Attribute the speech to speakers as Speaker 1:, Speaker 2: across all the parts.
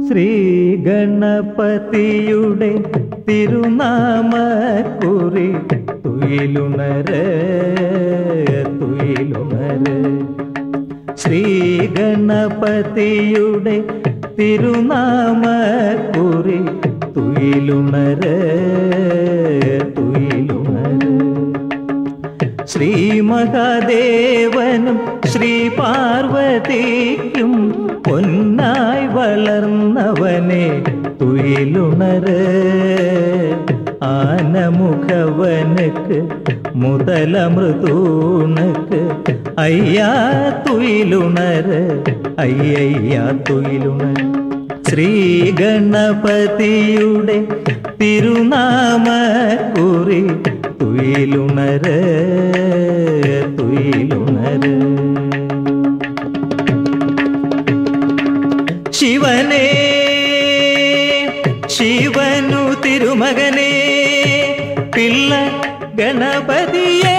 Speaker 1: ശ്രീ ഗണപതിയുടെ തിരുനാമക്കുറി തുയിലുണര് തുയിലുണര് ശ്രീ ഗണപതിയുടെ തിരുനാമക്കുറി തുയിലുണര് തുയിലുണര് ശ്രീ മഹാദേവനും ശ്രീ പാർവതിക്കും പൊന്നായി വളർന്നവനെ തുയിലുണര് ആനമുഖവനുക്ക് മുതലമൃതൂണക്ക് അയ്യാ തുയിലുണര് അയ്യയ്യാ തുയിലുണര് ശ്രീ ഗണപതിയുടെ തിരുനാമക്കുറി തുയിലുണര് തുയിലുണര് ശിവനേ ശിവനു തിരുമകനേ പിള്ള ഗണപതിയേ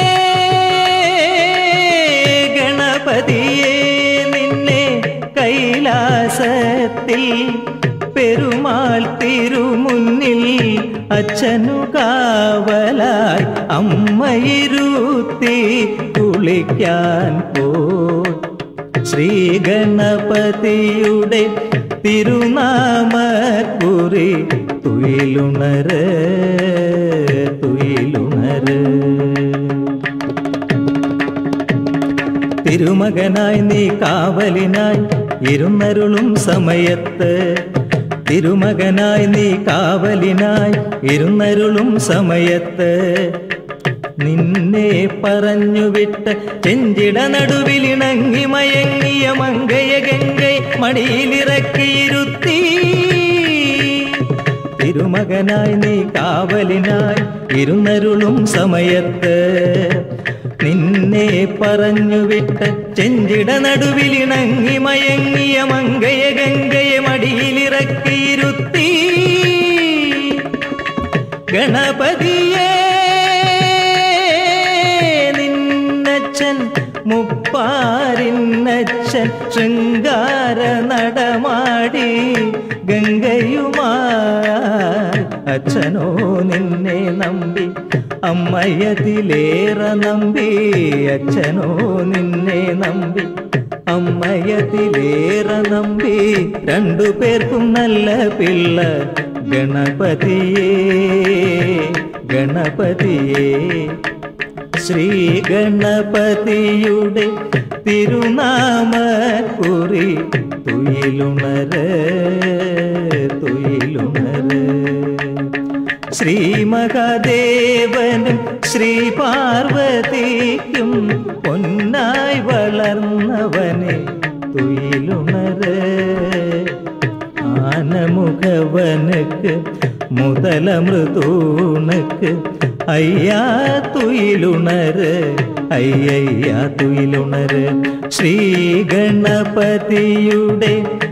Speaker 1: ഗണപതിയേ നിന്നെ കൈലാസത്തിൽ പെരുമാൾ തിരുമുന്നിൽ അച്ഛനു കാവലായി അമ്മയിരുത്തി കുളിക്കാൻ പോയി ശ്രീ ഗണപതിയുടെ തിരുനാമക്കുറി തുയിലുണര് തുയിലുണര് തിരുമകനായി നീ കാവലിനായി ഇരുന്നരുളും സമയത്ത് തിരുമകനായി നീ കാവലിനായി ഇരുന്നരുളും സമയത്ത് നിന്നെ പറഞ്ഞുവിട്ട് ചെഞ്ചിട നടുവിലിണങ്ങി മയങ്ങിയ മങ്കയ ഗംഗൈ മടിയിലിറക്കിയിരുത്തി തിരുമകനായി നീ കാവലിനായി ഇരുന്നരുളും സമയത്ത് നിന്നെ പറഞ്ഞുവിട്ട് ചെഞ്ചിട നടുവിലിണങ്ങി മയങ്ങിയ മങ്കയ ഗംഗയെ മടിയിലിറക്കിയിരുത്തി ഗണപതിയേ നിന്നച്ഛൻ മുപ്പാരിന്നച്ഛൻ ശൃംഗാര നടമാടി ഗംഗയുമായി അച്ഛനോ നിന്നെ നമ്പി അമ്മയതിലേറെ നമ്പി അച്ഛനോ നിന്നെ നമ്പി അമ്മയതിലേറെ നമ്പി രണ്ടു പേർക്കും നല്ല പിള്ള ഗണപതിയേ ഗണപതിയേ ശ്രീ ഗണപതിയുടെ തിരുനാമക്കുറി തുയിലുണര് തുയിലുണര് ശ്രീ മഹാദേവനും ശ്രീ പാർവതിക്കും പൊന്നായി വളർന്നവനെ തുയിലുണര് ആനമുഖവനുക്ക് മുതലമൃതൂണക്ക് അയ്യാ തുയിലുണര് അയ്യയ്യാ തുയിലുണര് ശ്രീ ഗണപതിയുടെ